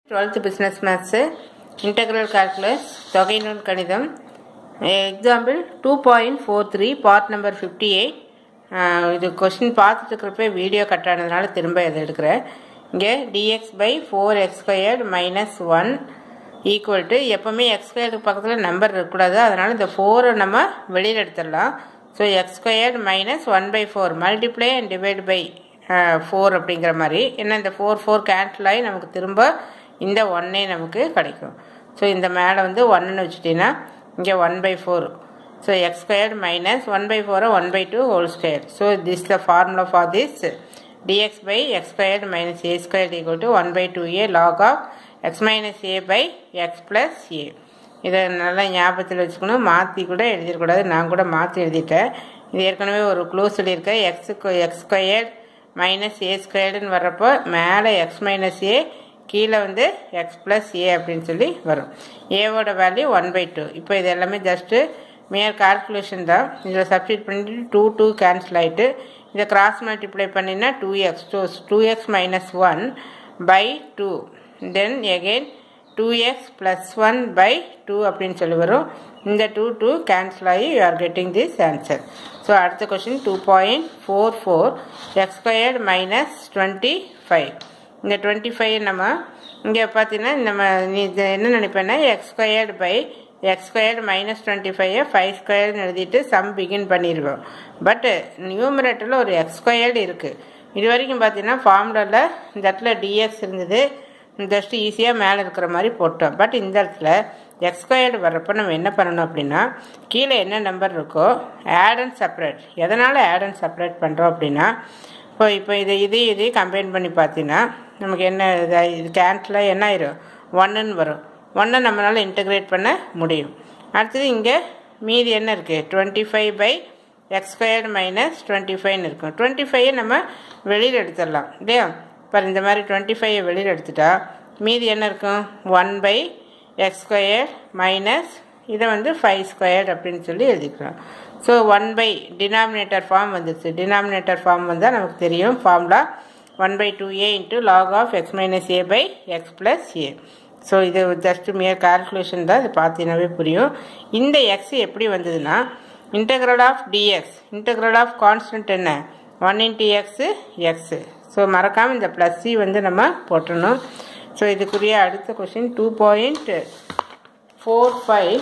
twelfth business maths integral calculus தொகை நூல் கணிதம் example two point four three part number fifty eight இது question பார்த்துட்டு இருக்கிறப்ப வீடியோ கட் ஆனதுனால திரும்ப இதை எடுக்கிறேன் இங்கே dx by four X squared minus one equal to எப்போவுமே எக்ஸ் ஸ்கொயருக்கு பக்கத்தில் நம்பர் இருக்கக்கூடாது அதனால் இந்த ஃபோரை நம்ம வெளியில் எடுத்துடலாம் so x squared minus one by four multiply and divide by four அப்படிங்கிற மாதிரி ஏன்னா இந்த ஃபோர் ஃபோர் கேன்சல் ஆகி நமக்கு திரும்ப இந்த ஒன்னே நமக்கு கிடைக்கும் ஸோ இந்த மேலே வந்து ஒன்றுன்னு வச்சுட்டிங்கன்னா இங்கே one by four so x squared minus one by ஃபோரை one by two whole square so this the formula for this dx by x squared minus a squared equal to 1 by 2a log of x minus a by x plus a இதை நல்லா ஞாபகத்தில் வச்சுக்கணும் மாற்றி கூட எழுதிடக்கூடாது நான் கூட மாற்றி எழுதிட்டேன் இது ஏற்கனவே ஒரு க்ளூ சொல்லியிருக்கேன் எக்ஸுக்கு எக்ஸ் ஸ்கொயர்ட் மைனஸ் ஏ ஸ்கொயர்டுன்னு வர்றப்போ மேலே எக்ஸ் மைனஸ் ஏ கீழே வந்து எக்ஸ் ப்ளஸ் ஏ அப்படின்னு சொல்லி வரும் ஏவோட வேல்யூ ஒன் பை டூ இப்போ இது எல்லாமே ஜஸ்ட்டு மேயர் கால்குலேஷன் தான் இதில் சப்ஸ்டியூட் பண்ணிட்டு டூ டூ கேன்சல் ஆகிட்டு இதை கிராஸ் மல்டிப்ளை பண்ணினா two x two two x minus one by two then again two X plus one by two அப்படின்னு சொல்லி வரும் இந்த டூ டூ கேன்சல் ஆகி you are getting this answer so அடுத்த question two point four four X squared minus twenty five இந்த twenty five நம்ம இங்கே பார்த்தீங்கன்னா நம்ம நீ இது என்ன நினைப்பேன்னா x squared by x squared minus twenty five five ஸ்கொயர்னு எழுதிட்டு சம் பிகின் பண்ணிடுவோம் பட்டு நியூமரேட்டரில் ஒரு எக்ஸ் ஸ்கொயர்டு இருக்குது இது வரைக்கும் பார்த்தீங்கன்னா ஃபார்முலாவில் இந்த இடத்துல டிஎக்ஸ் இருந்தது ஜஸ்ட்டு ஈஸியாக மேலே இருக்கிற மாதிரி போட்டோம் பட் இந்த இடத்துல எக்ஸ் ஸ்கொயர்டு வர்றப்போ நம்ம என்ன பண்ணணும் அப்படின்னா கீழே என்ன நம்பர் இருக்கோ ஆட் அண்ட் செப்பரேட் எதனால் ஆட் அண்ட் செப்பரேட் பண்ணுறோம் அப்படின்னா இப்போ இப்போ இது இது இது கம்பைன் பண்ணி பார்த்தீங்கன்னா நமக்கு என்ன இது இது கேன்சலாக என்ன ஆயிரும் ஒன்றுன்னு வரும் ஒன்றை நம்மளால் இன்டகிரேட் பண்ண முடியும் அடுத்தது இங்கே மீதி என்ன இருக்குது twenty five by x squared minus twenty ஃபைவ்னு இருக்கும் டுவெண்ட்டி ஃபைவை நம்ம வெளியில் எடுத்துடலாம் இல்லையா இப்போ இந்த மாதிரி டுவெண்ட்டி ஃபைவை வெளியில் எடுத்துட்டா மீதி என்ன இருக்கும் one by x square minus இதை வந்து ஃபைவ் ஸ்கொயர்டு அப்படின்னு சொல்லி எழுதிக்கிறோம் so one by denominator form வந்துடுச்சு டினாமினேட்டர் ஃபார்ம் வந்தால் நமக்கு தெரியும் formula one by two a into log of x minus a by x plus a so இது ஜஸ்ட் மியர் கால்குலேஷன் தான் இது பார்த்தீங்கன்னாவே புரியும் இந்த எக்ஸ் எப்படி வந்ததுன்னா integral of dx integral of constant என்ன one into x x so மறக்காமல் இந்த ப்ளஸ் சி வந்து நம்ம போட்டணும் ஸோ இதுக்குரிய அடுத்த question two point four five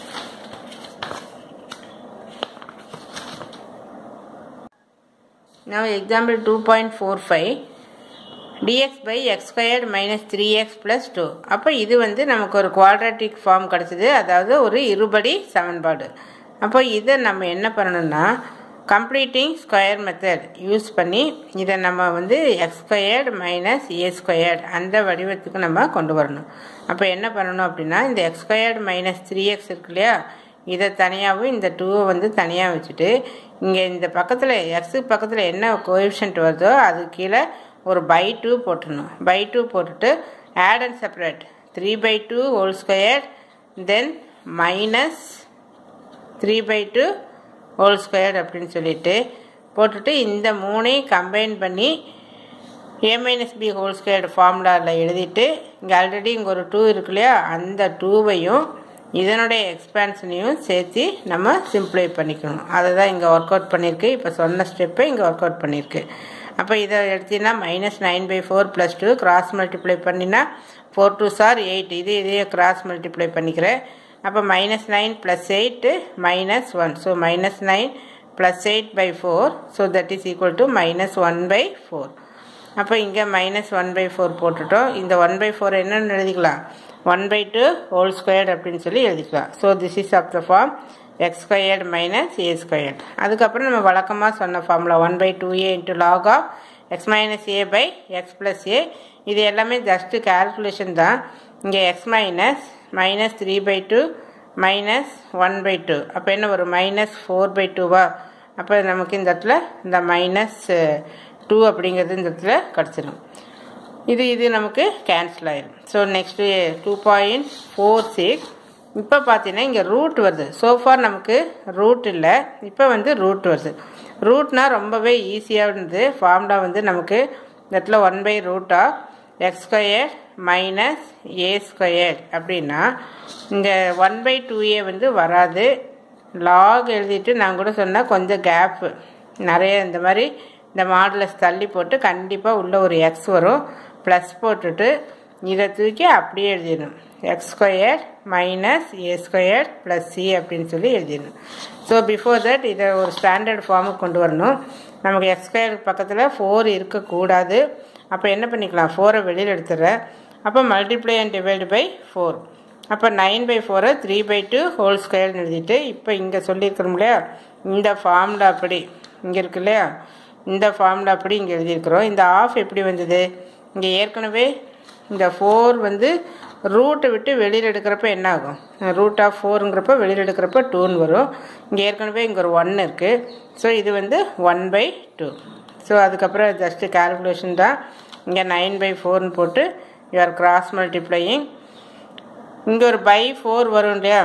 Now example 2.45 dx by x squared minus 3x plus 2 அப்போ இது வந்து நமக்கு ஒரு குவாட்ராட்டிக் ஃபார்ம் கிடச்சிது அதாவது ஒரு இருபடி சமன்பாடு அப்போ இதை நம்ம என்ன பண்ணணும்னா கம்ப்ளீட்டிங் ஸ்கொயர் மெத்தட் யூஸ் பண்ணி இதை நம்ம வந்து x squared minus a squared அந்த வடிவத்துக்கு நம்ம கொண்டு வரணும் அப்போ என்ன பண்ணணும் அப்படின்னா இந்த x squared minus three x இருக்கு இல்லையா இதை தனியாகவும் இந்த டூவை வந்து தனியாக வச்சுட்டு இங்கே இந்த பக்கத்தில் எக்ஸுக்கு பக்கத்தில் என்ன கோஎஃபிஷியன்ட் வருதோ அது கீழே ஒரு பை டூ போட்டுடணும் பை டூ போட்டுட்டு add and separate three by two whole square then minus three by two whole square அப்படின்னு சொல்லிட்டு போட்டுட்டு இந்த மூணையும் கம்பைன் பண்ணி a minus b whole squared ஃபார்முலாவில் எழுதிட்டு இங்கே ஆல்ரெடி இங்கே ஒரு டூ இருக்கு இல்லையா அந்த டூவையும் இதனுடைய எக்ஸ்பேன்ஷனையும் சேர்த்து நம்ம சிம்ப்ளை பண்ணிக்கணும் அதை தான் இங்கே ஒர்க் அவுட் பண்ணியிருக்கு இப்போ சொன்ன ஸ்டெப்பை இங்கே ஒர்க் அவுட் பண்ணியிருக்கு அப்போ இதை எடுத்தீங்கன்னா minus nine by four plus two cross multiply பண்ணினா ஃபோர் டூ சார் எயிட் இது இதையே கிராஸ் மல்டிப்ளை பண்ணிக்கிறேன் அப்போ minus nine plus eight minus one so minus nine plus eight by four so that is equal to minus one by four அப்போ இங்கே minus one by four போட்டுட்டோம் இந்த one by four என்னென்னு எழுதிக்கலாம் one by two whole squared அப்படின்னு சொல்லி எழுதிக்கலாம் so this is of the form x squared minus a squared அதுக்கப்புறம் நம்ம வழக்கமாக சொன்ன formula one by two a into log of x minus a by x plus a இது எல்லாமே just calculation தான் இங்கே x minus minus three by two minus one by two அப்போ என்ன வரும் மைனஸ் ஃபோர் பை டூவா அப்போ நமக்கு இந்த இடத்துல இந்த மைனஸ் டூ அப்படிங்கிறது இந்த இடத்துல கிடச்சிடும் இது இது நமக்கு கேன்சல் ஆயிடும் so next two point four six இப்போ பார்த்தீங்கன்னா இங்கே ரூட் வருது சோஃபார் நமக்கு ரூட் இல்லை இப்போ வந்து ரூட் வருது ரூட்னா ரொம்பவே ஈஸியாக இருந்தது ஃபார்முலா வந்து நமக்கு இந்த இடத்துல one by root of X square minus A square அப்படின்னா இந்த ஒன் பை டூ ஏ வந்து வராது லாக் எழுதிட்டு நான் கூட சொன்னால் கொஞ்சம் கேப்பு நிறைய இந்த மாதிரி இந்த மாடலஸ் தள்ளி போட்டு கண்டிப்பாக உள்ள ஒரு எக்ஸ் வரும் ப்ளஸ் போட்டுட்டு இதை தூக்கி அப்படியே எழுதிடணும் X square minus A square plus C அப்படின்னு சொல்லி எழுதிடணும் ஸோ பிஃபோர் தட் இதை ஒரு ஸ்டாண்டர்ட் ஃபார்முக்கு கொண்டு வரணும் நமக்கு எக்ஸ் ஸ்கொயர் பக்கத்தில் ஃபோர் இருக்கக்கூடாது அப்போ என்ன பண்ணிக்கலாம் ஃபோரை வெளியில் எடுத்துடுறேன் அப்போ multiply and divide by four அப்போ நைன் பை ஃபோரை த்ரீ பை டூ ஹோல் ஸ்கொயர்னு எழுதிட்டு இப்போ இங்கே சொல்லியிருக்கிறோம் இல்லையா இந்த ஃபார்முலா அப்படி இங்கே இருக்கு இல்லையா இந்த ஃபார்முலா அப்படி இங்கே எழுதியிருக்கிறோம் இந்த ஆஃப் எப்படி வந்தது இங்கே ஏற்கனவே இந்த ஃபோர் வந்து ரூட்டை விட்டு வெளியில் எடுக்கிறப்ப என்ன ஆகும் ரூட் ஆஃப் ஃபோருங்கிறப்ப வெளியில் எடுக்கிறப்ப டூன்னு வரும் இங்கே ஏற்கனவே இங்கே ஒரு ஒன் இருக்குது ஸோ இது வந்து ஒன் பை டூ ஸோ அதுக்கப்புறம் ஜஸ்ட்டு கால்குலேஷன் தான் இங்கே நைன் பை ஃபோர்னு போட்டு யூஆர் கிராஸ் மல்டிப்ளையிங் இங்கே ஒரு பை ஃபோர் வரும் இல்லையா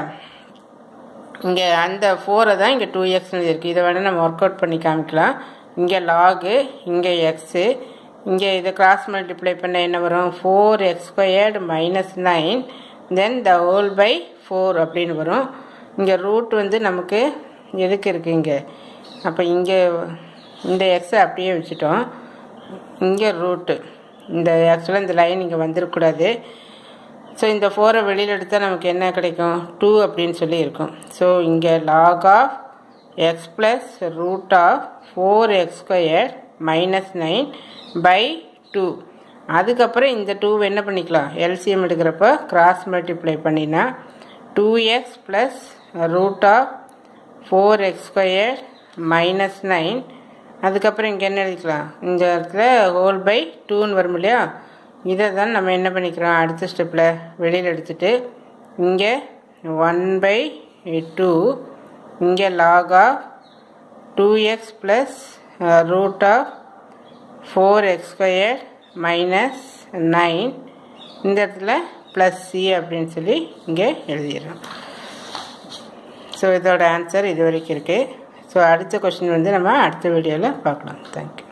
இங்கே அந்த ஃபோரை தான் இங்கே டூ எக்ஸ்னு இருக்குது இதை வேணால் நம்ம ஒர்க் அவுட் பண்ணி காமிக்கலாம் இங்கே லாகு இங்கே எக்ஸு இங்கே இதை கிராஸ் மல்டிப்ளை பண்ண என்ன வரும் four X squared minus nine then the whole by four அப்படின்னு வரும் இங்கே ரூட் வந்து நமக்கு எதுக்கு இருக்குது இங்கே அப்போ இங்கே இந்த எக்ஸை அப்படியே வச்சுட்டோம் இங்கே ரூட்டு இந்த ஆக்சுவலாக இந்த லைன் இங்கே வந்துடக்கூடாது ஸோ இந்த ஃபோரை வெளியில் எடுத்தால் நமக்கு என்ன கிடைக்கும் டூ அப்படின்னு சொல்லி இருக்கும் ஸோ இங்கே log of X plus root of four X square minus nine by two அதுக்கப்புறம் இந்த டூவை என்ன பண்ணிக்கலாம் எல்சிஎம் எடுக்கிறப்ப கிராஸ் மல்டிப்ளை பண்ணினா two X plus root of four X square minus nine அதுக்கப்புறம் இங்கே என்ன எழுதிக்கலாம் இந்த இடத்துல ஹோல் பை டூன்னு வரும் இல்லையா இதை தான் நம்ம என்ன பண்ணிக்கிறோம் அடுத்த ஸ்டெப்பில் வெளியில் எடுத்துட்டு இங்கே ஒன் பை டூ இங்கே log of two X plus root of four X square minus nine இந்த இடத்துல ப்ளஸ் சி அப்படின்னு சொல்லி இங்கே எழுதிடுறோம் ஸோ இதோட ஆன்சர் இது வரைக்கும் இருக்குது ஸோ அடுத்த கொஷின் வந்து நம்ம அடுத்த வீடியோவில் பார்க்கலாம் தேங்க்யூ